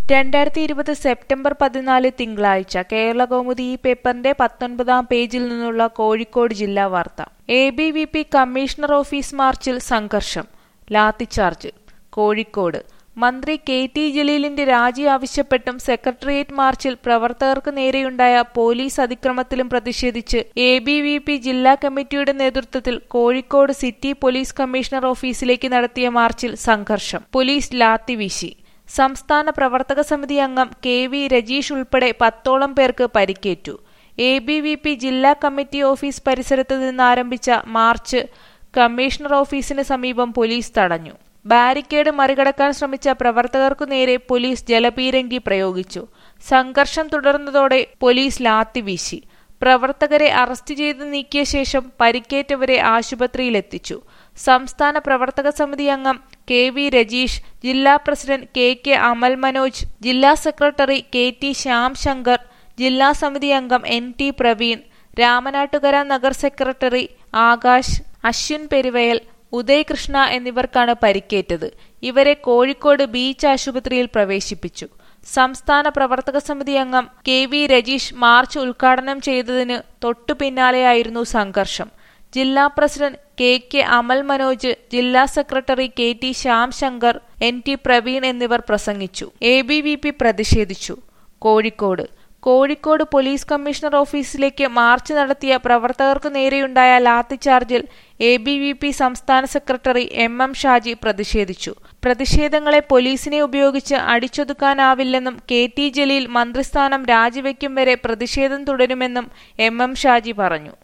രണ്ടായിരത്തി ഇരുപത് സെപ്റ്റംബർ പതിനാല് തിങ്കളാഴ്ച കേരളകൗമുദി ഈ പേപ്പറിന്റെ പത്തൊൻപതാം പേജിൽ നിന്നുള്ള കോഴിക്കോട് ജില്ലാ വാർത്ത A B V P commissioner office മാർച്ചിൽ സംഘർഷം ലാത്തിച്ചാർജ് കോഴിക്കോട് മന്ത്രി കെ ടി ജലീലിന്റെ രാജി ആവശ്യപ്പെട്ടും സെക്രട്ടേറിയറ്റ് മാർച്ചിൽ പ്രവർത്തകർക്ക് നേരെയുണ്ടായ പോലീസ് അതിക്രമത്തിലും പ്രതിഷേധിച്ച് എ ബി വി പി ജില്ലാ കമ്മിറ്റിയുടെ നേതൃത്വത്തിൽ കോഴിക്കോട് സിറ്റി പോലീസ് കമ്മീഷണർ ഓഫീസിലേക്ക് നടത്തിയ മാർച്ചിൽ സംഘർഷം പോലീസ് ലാത്തി വീശി സംസ്ഥാന പ്രവർത്തക സമിതി അംഗം കെ വി രജീഷ് ഉൾപ്പെടെ പത്തോളം പേർക്ക് പരിക്കേറ്റു എ ബി വി പി ജില്ലാ കമ്മിറ്റി ഓഫീസ് പരിസരത്ത് നിന്ന് ആരംഭിച്ച മാർച്ച് കമ്മീഷണർ ഓഫീസിന് സമീപം പോലീസ് തടഞ്ഞു ബാരിക്കേഡ് മറികടക്കാൻ ശ്രമിച്ച പ്രവർത്തകർക്കു നേരെ പോലീസ് ജലപീരങ്കി പ്രയോഗിച്ചു സംഘർഷം തുടർന്നതോടെ പോലീസ് ലാത്തി വീശി പ്രവർത്തകരെ അറസ്റ്റ് ചെയ്ത് നീക്കിയ ശേഷം പരിക്കേറ്റവരെ ആശുപത്രിയിലെത്തിച്ചു സംസ്ഥാന പ്രവർത്തക സമിതി അംഗം കെ വി രജീഷ് ജില്ലാ president K K Amal Manoj ജില്ലാ secretary K T Shyam Shankar ജില്ലാ സമിതി അംഗം N T Praveen Ramanattukara Nagar secretary Akash Ashwin Peruvayal Udayakrishna എന്നിവർക്കാണ് പരിക്കേറ്റത് ഇവരെ കോഴിക്കോട് ബീച്ച് ആശുപത്രിയിൽ പ്രവേശിപ്പിച്ചു സംസ്ഥാന പ്രവർത്തക സമിതി അംഗം കെ വി രജീഷ് മാർച്ച് ഉദ്ഘാടനം ചെയ്തതിന് തൊട്ടു പിന്നാലെയായിരുന്നു സംഘർഷം ജില്ലാ president K K Amal Manoj ജില്ലാ secretary K T Shyam Shankar N T Praveen എന്നിവർ പ്രസംഗിച്ചു എ ബി വി പി പ്രതിഷേധിച്ചു കോഴിക്കോട് കോഴിക്കോട് പോലീസ് കമ്മീഷണർ ഓഫീസിലേക്ക് മാർച്ച് നടത്തിയ പ്രവർത്തകർക്കു നേരെയുണ്ടായ ലാത്തിച്ചാർജിൽ എ ബി വി പി സംസ്ഥാന സെക്രട്ടറി എം എം ഷാജി പ്രതിഷേധിച്ചു പ്രതിഷേധങ്ങളെ പോലീസിനെ ഉപയോഗിച്ച് അടിച്ചൊതുക്കാനാവില്ലെന്നും കെ ടി ജലീൽ മന്ത്രിസ്ഥാനം രാജിവെക്കും വരെ പ്രതിഷേധം തുടരുമെന്നും എം എം ഷാജി പറഞ്ഞു